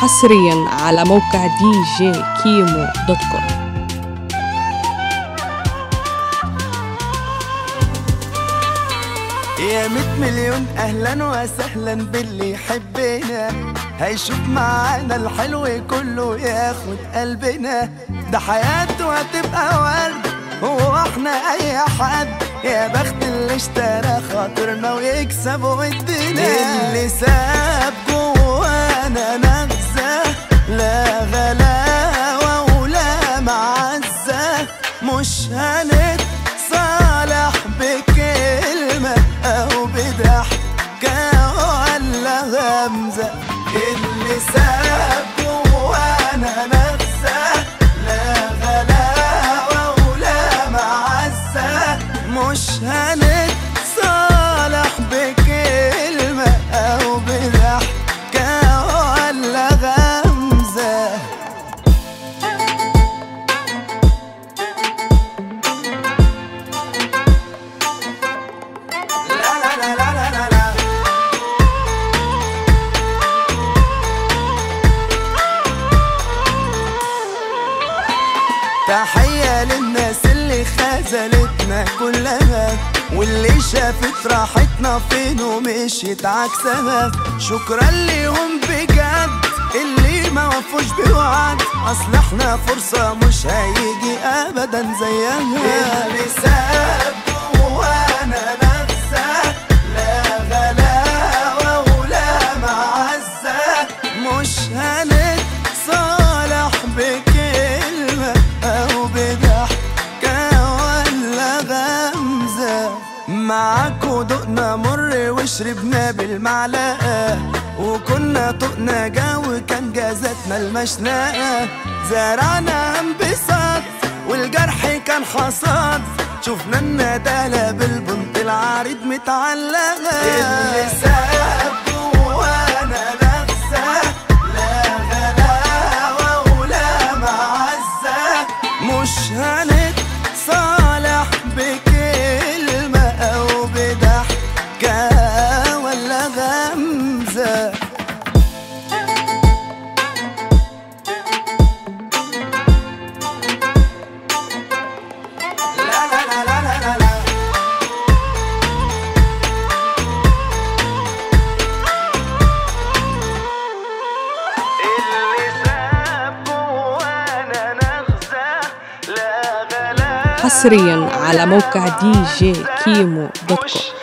حصريا على موقع دي جي كيمو دوت كوم يا مية مليون اهلا وسهلا باللي يحبنا هيشوف معانا الحلو كله ياخد قلبنا ده حياته هتبقى ورد هو احنا اي حد يا بخت اللي اشترى خاطرنا ويكسب ودنا اللي ساب جوانا نغزة لا غلاوة ولا معزة مش هنتصالح بكلمة أو بضحكة ولا غمزة اللي ساب جوانا نغزة لا غلاوة ولا معزة مش هنتصالح بكلمة أو بضحكة ولا غمزة لا لا لا لا لا لا لا تحية للناس اللي خذلتنا كلها واللي شافت راحتنا فين ومشيت عكسها شكرا ليهم بجد اللي ما وفوش بوعد اصل احنا فرصة مش هيجي ابدا زيها اللي ساب جوانا نغزة لا غلاوة ولا معزة مش هنتصالح بكلمة أو بضحكة ولا غمزة معاكوا دقنا مر وشربنا بالمعلقة وكنا طقنا جو كان جازتنا المشنقة زرعنا انبساط والجرح كان حصاد شفنا الندالة بالبنط العريض متعلقة اللي ساب جوانا نغزة لا غلاوة ولا معزة مش هنتصالح بكلمة أو بضحكة ولا غمزة لا لا لا لا لا لا لا اللي ساب جوانا نغزة لا غلاوة حصريا على موقع دي جي كيمو دوت كوم مش